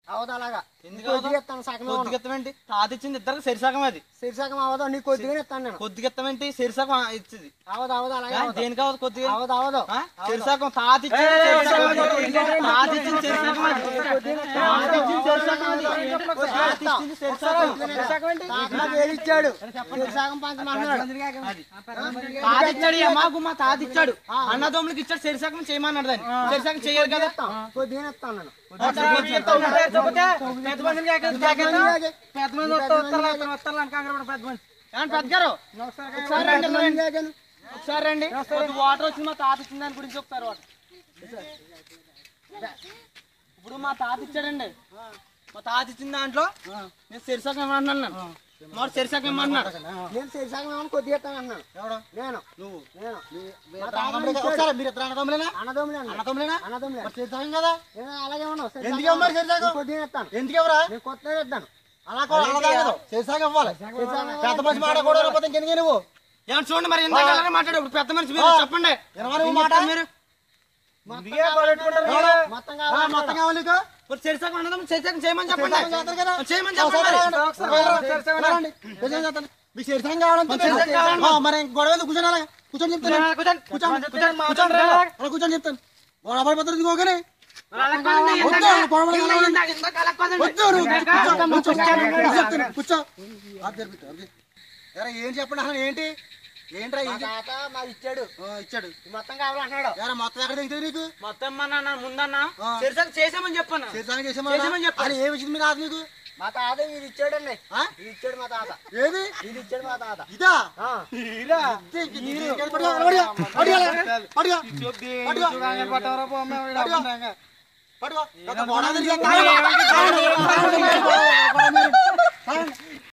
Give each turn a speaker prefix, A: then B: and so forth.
A: అవదు అలాగా
B: ఎందుకు
A: కొద్దిగా
B: అవదు?
A: ఇస్తాను సగం
B: కొద్దిగా ఇస్తామేంటి తాత ఇచ్చింది ఇద్దరికి సరిసగం అది
A: శీర్షకం అవదు నీ కొద్దిగా ఇస్తాను నేను
B: కొద్దిగా ఇస్తామేంటి సరిసగం ఇచ్చింది
A: అవదు అవదు అలాగే
B: ఆ,
A: అవదు.
B: దేనికి అవదు కొద్దిగా
A: అవదు అవదు
B: ఆ? సరిసగం తాత ఇచ్చింది సరిసగం అది. తాత ఇచ్చింది సరిసగం అది. తాత ఇచ్చింది సరిసగం అది. తాత ఇచ్చింది సరిసగం.
A: తాత నాకు ఏది ఇచ్చాడు శీర్షకం పంచమన్నాడు
B: అది. తాత ఇచ్చాడు ఈ అమ్మాకు మా తాత ఇచ్చాడు అన్నదమ్ములకి ఇచ్చాడు సరిసగం చేయమన్నాడు దాన్ని సరిసగం చేయాలి కదా
A: కొద్దిగా ఇస్తాను నేను
B: పెద్దగారు ఒకసారి రండి రండి. ఒకసారి రండి కొద్ది వాటర్ వచ్చింది మా తాత ఇచ్చిన దాని గురించి ఒకసారి వాటర్ ఇప్పుడు మా తాత ఇచ్చాడండి మా తాత ఇచ్చిన దాంట్లో నేను సిరిసకం ఇవ్వమన్నాను మరి సిరిసకం ఇవ్వమన్నాడు
A: నేను శీర్షకం ఏమని కొద్దిగా ఇస్తాను అన్నాను
B: ఎవడు
A: నేను
B: నువ్వు
A: నేను
B: మా తాతమ్మడికి ఒకసారి మీరు ఇద్దరు అన్నదమ్ములేనా
A: అన్నదమ్ములే అన్నాడు.
B: అన్నదమ్ములేనా
A: అన్నదమ్ములే
B: మరి సిరిసకం కదా
A: నేను అలాగే ఉన్నావు శీర్షకం
B: ఎందుకు ఇవ్వమని శీర్షకం?
A: నేను కొద్దిగా ఇస్తాను
B: ఎందుకు ఎవరా
A: నేను కొత్తగా ఇస్తాను
B: అలా కూడా అలా తాగదు సిరిసకం ఇవ్వాలి పెద్ద మనిషి మాట కూడా లేకపోతే ఇంకెందుకు నువ్వు ఏమన్నా చూడండి మరి ఇందాక అలానే మాట్లాడు ఇప్పుడు పెద్ద మనిషి మీరు చెప్పండి నువ్వు మాట మీరు
A: మొత్తం
B: ఎవరు?
A: మొత్తం
B: ఆ,
A: కావాలి
B: మొత్తం కావాలి నీకు? మరి సరిసగం అన్నదమ్ములు సరిసగం చేయమని చెప్పండి చేయమని చెప్పండి మరి.
C: మీ శరీరం కావాలంటే
B: మన శరీరం కావాలి.
C: ఆ, మరి గొడవ ఎందుకు? కూర్చోండి అలాగే. కూర్చొని చెప్తాను
B: కూర్చోండి,
C: కూర్చోండి
B: కూర్చోండి,
C: కూర్చోండి
B: మాట్లాడండి.
C: అలా కూర్చొని చెప్తాను గొడవ పడిపోతుంది ఇంకోకనే
B: మరి అలా కాదండి,
C: వద్దు,
B: ఇందాక-
C: గొడవ పడదు,
B: ఇందాక-
C: గొడవ
B: ఇందాక- ఇందాక అలా కాదండి.
C: వద్దు నువ్వు.
B: ఇందాక-
C: కూర్చో, కూర్చో, కూర్చో, చెప్తాను, కూర్చో అది జరిపిస్తా, అది. ఎరా ఏంటి చెప్పండి అసలు ఏంటి ఏంట్రా
A: మా
C: ఏంటి
A: తాత మాకు ఇచ్చాడు
C: ఆ, ఇచ్చాడు
A: మొత్తం కావాలంటున్నాడు
C: ఎరా మొత్తం ఎక్కడ దిగుతుంది నీకు
B: మొత్తం మా నాన్న ముందన్న
C: ఆ.
B: సరిసగం చేసామని చెప్పన్నా
C: శరీరం
B: చేసామని
C: చేసామని
B: చెప్పు.
C: చెప్పాలి ఏ విషయం మీకు కాదు నీకు
A: మా తాత ఇది ఇచ్చాడండి
C: ఆ?
A: ఇది ఇచ్చాడు మా తాత
C: ఏది
A: ఇది ఇచ్చాడు మా తాత
C: ఇదా
A: ఆ.
C: ఇదే, ఇది, ఇది, ఇది, ఇది, పట్టుకో, పట్టుకో, పట్టుకో, పట్టుకో, పట్టుకో. పట్టుకో. పట్టుకో. గత గొడవ జరిగింది.